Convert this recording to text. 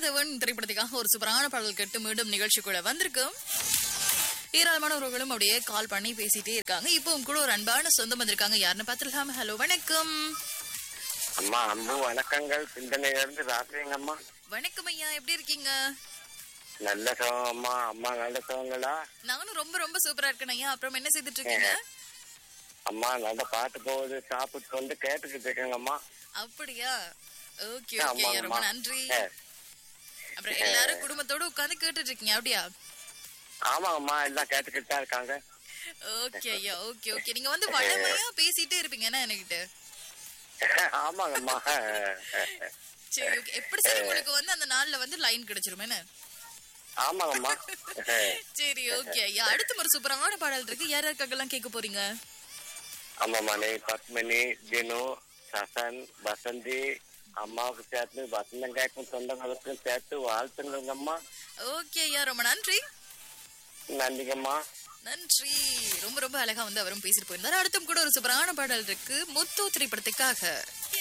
மாதவன் திரைப்படத்துக்காக ஒரு சூப்பரான பாடல் கேட்டு மீண்டும் நிகழ்ச்சிக்குள்ள வந்திருக்கும் ஏராளமானவர்களும் அப்படியே கால் பண்ணி பேசிட்டே இருக்காங்க இப்போ உங்க கூட ஒரு அன்பான சொந்தம் வந்திருக்காங்க யாருன்னு பார்த்துருக்காம ஹலோ வணக்கம் அம்மா அன்பு வணக்கங்கள் சிந்தனையில இருந்து ராத்திரிங்க அம்மா வணக்கம் ஐயா எப்படி இருக்கீங்க நல்ல சோகம் அம்மா அம்மா நல்ல சோகங்களா நானும் ரொம்ப ரொம்ப சூப்பரா இருக்கேன் ஐயா அப்புறம் என்ன செய்துட்டு இருக்கீங்க அம்மா நல்ல பாட்டு போகுது சாப்பிட்டு வந்து கேட்டுக்கிட்டு இருக்கேங்க அம்மா அப்படியா ஓகே ஓகே ஐயா ரொம்ப ஆமாங்கம்மா. நன்றி ஏ, அப்புறம் எல்லாரும் குடும்பத்தோட உட்கார்ந்து கேட்டுட்டு இருக்கீங்க அப்படியா ஆமாங்கம்மா எல்லாம் கேட்டுக்கிட்டு தான் இருக்காங்க ஓகே ஐயா ஓகே ஓகே நீங்க வந்து வளமையா பேசிட்டே இருப்பீங்க என்ன என்கிட்ட ஆமாங்கம்மா சரி ஓகே எப்படி சரி உங்களுக்கு வந்து அந்த நாள்ல வந்து லைன் கிடைச்சிரும் என்ன ஆமாங்கம்மா சரி ஓகே ஐயா அடுத்த ஒரு சூப்பரான பாடல் இருக்கு யார் யாருக்காகலாம் கேட்க போறீங்க ஆமாம்மா நீ பத்மினி தினு சசன் வசந்தி அம்மாவுக்கு சேர்த்து வசந்தம் கேட்கும் சொந்தங்களுக்கும் சேர்த்து வாழ்த்துங்கம்மா ஓகே ஐயா ரொம்ப நன்றி நன்றிங்கம்மா நன்றி ரொம்ப ரொம்ப அழகா வந்து அவரும் பேசிட்டு போயிருந்தாரு அடுத்தும் கூட ஒரு சூப்பரான பாடல் இருக்கு முத்து திரைப்படத்துக்காக